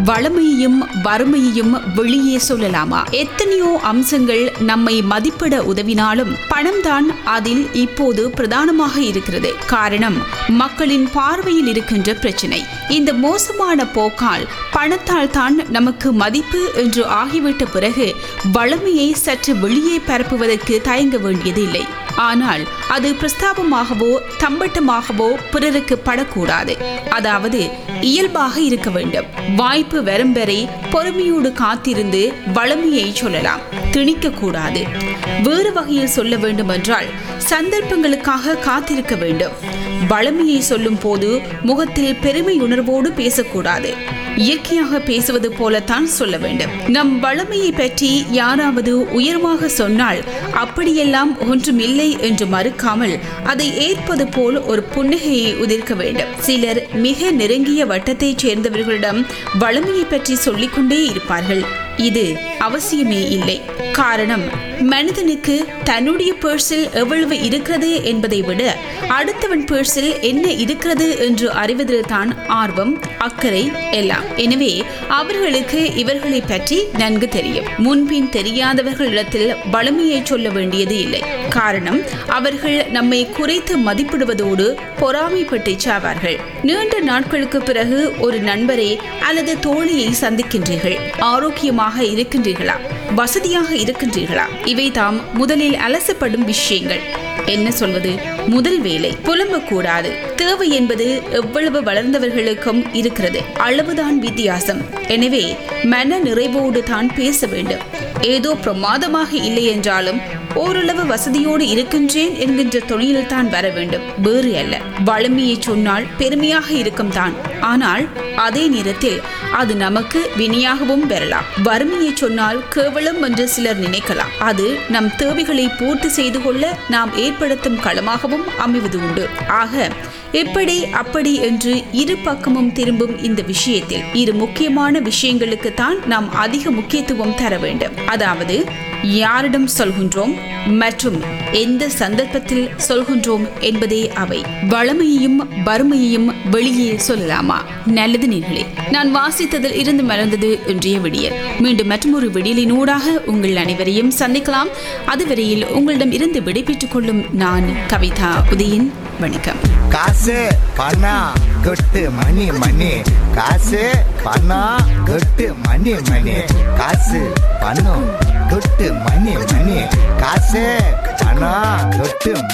வளமையையும் வறுமையையும் வெளியே சொல்லலாமா எத்தனையோ அம்சங்கள் நம்மை மதிப்பிட உதவினாலும் பணம்தான் அதில் இப்போது பிரதானமாக இருக்கிறது காரணம் மக்களின் பார்வையில் இருக்கின்ற பிரச்சினை இந்த மோசமான போக்கால் பணத்தால் தான் நமக்கு மதிப்பு என்று ஆகிவிட்ட பிறகு வளமையை சற்று வெளியே பரப்புவதற்கு தயங்க வேண்டியதில்லை ஆனால் அது பிரஸ்தாபமாகவோ தம்பட்டமாகவோ பிறருக்கு படக்கூடாது அதாவது இயல்பாக இருக்க வேண்டும் வாய்ப்பு வரும் வரை பொறுமையோடு காத்திருந்து வளமையை சொல்லலாம் திணிக்க கூடாது வேறு வகையில் சொல்ல வேண்டுமென்றால் சந்தர்ப்பங்களுக்காக காத்திருக்க வேண்டும் வளமையை சொல்லும் போது முகத்தில் பெருமை உணர்வோடு பேசக்கூடாது இயற்கையாக பேசுவது போலத்தான் சொல்ல வேண்டும் நம் வளமையை பற்றி யாராவது உயர்வாக சொன்னால் அப்படியெல்லாம் ஒன்றுமில்லை என்று மறுக்காமல் அதை ஏற்பது போல் ஒரு புன்னகையை உதிர்க்க வேண்டும் சிலர் மிக நெருங்கிய வட்டத்தைச் சேர்ந்தவர்களிடம் வளமையை பற்றி சொல்லிக்கொண்டே இருப்பார்கள் இது அவசியமே இல்லை காரணம் மனிதனுக்கு தன்னுடைய பர்ஸில் எவ்வளவு இருக்கிறது என்பதை விட அடுத்தவன் பர்ஸில் என்ன இருக்கிறது என்று அறிவதில் தான் ஆர்வம் அக்கறை எல்லாம் எனவே அவர்களுக்கு இவர்களை பற்றி நன்கு தெரியும் முன்பின் தெரியாதவர்களிடத்தில் வலிமையை சொல்ல வேண்டியது இல்லை காரணம் அவர்கள் நம்மை குறைத்து மதிப்பிடுவதோடு பொறாமைப்பட்டு சாவார்கள் நீண்ட நாட்களுக்கு பிறகு ஒரு நண்பரை அல்லது தோழியை சந்திக்கின்றீர்கள் ஆரோக்கியமாக இருக்கின்றீர்களா வசதியாக இருக்கின்றீர்களா இவை தாம் முதலில் அலசப்படும் விஷயங்கள் என்ன சொல்வது முதல் வேலை புலம்பக்கூடாது தேவை என்பது எவ்வளவு வளர்ந்தவர்களுக்கும் இருக்கிறது அளவுதான் வித்தியாசம் எனவே மன நிறைவோடு தான் பேச வேண்டும் ஏதோ பிரமாதமாக இல்லை என்றாலும் ஓரளவு வசதியோடு இருக்கின்றேன் என்கின்ற தொழிலில் தான் வர வேண்டும் வேறு அல்ல வலிமையை சொன்னால் பெருமையாக இருக்கும் தான் ஆனால் அதே நேரத்தில் அது நமக்கு வினையாகவும் பெறலாம் வறுமையை சொன்னால் கேவலம் என்று சிலர் நினைக்கலாம் அது நம் தேவைகளை பூர்த்தி செய்து கொள்ள நாம் ஏற்படுத்தும் களமாகவும் அமைவது உண்டு ஆக எப்படி அப்படி என்று இரு பக்கமும் திரும்பும் இந்த விஷயத்தில் இரு முக்கியமான விஷயங்களுக்கு தான் நாம் அதிக முக்கியத்துவம் தர வேண்டும் அதாவது யாரிடம் சொல்கின்றோம் மற்றும் எந்த சந்தர்ப்பத்தில் சொல்கின்றோம் என்பதே அவை வளமையையும் வறுமையையும் வெளியே சொல்லலாமா நல்லது நீர்களே நான் வாசித்ததில் இருந்து மலர்ந்தது இன்றைய விடியல் மீண்டும் மற்றொரு விடியலினூடாக உங்கள் அனைவரையும் சந்திக்கலாம் அதுவரையில் உங்களிடம் இருந்து விடைபெற்றுக் கொள்ளும் நான் கவிதா உதயன் வணக்கம் காசு பணம் கொட்டு மணி மணி காசு பணம் கொட்டு மணி மணி காசு பணம் கொட்டு மணி மணி காசு பணம் கொட்டு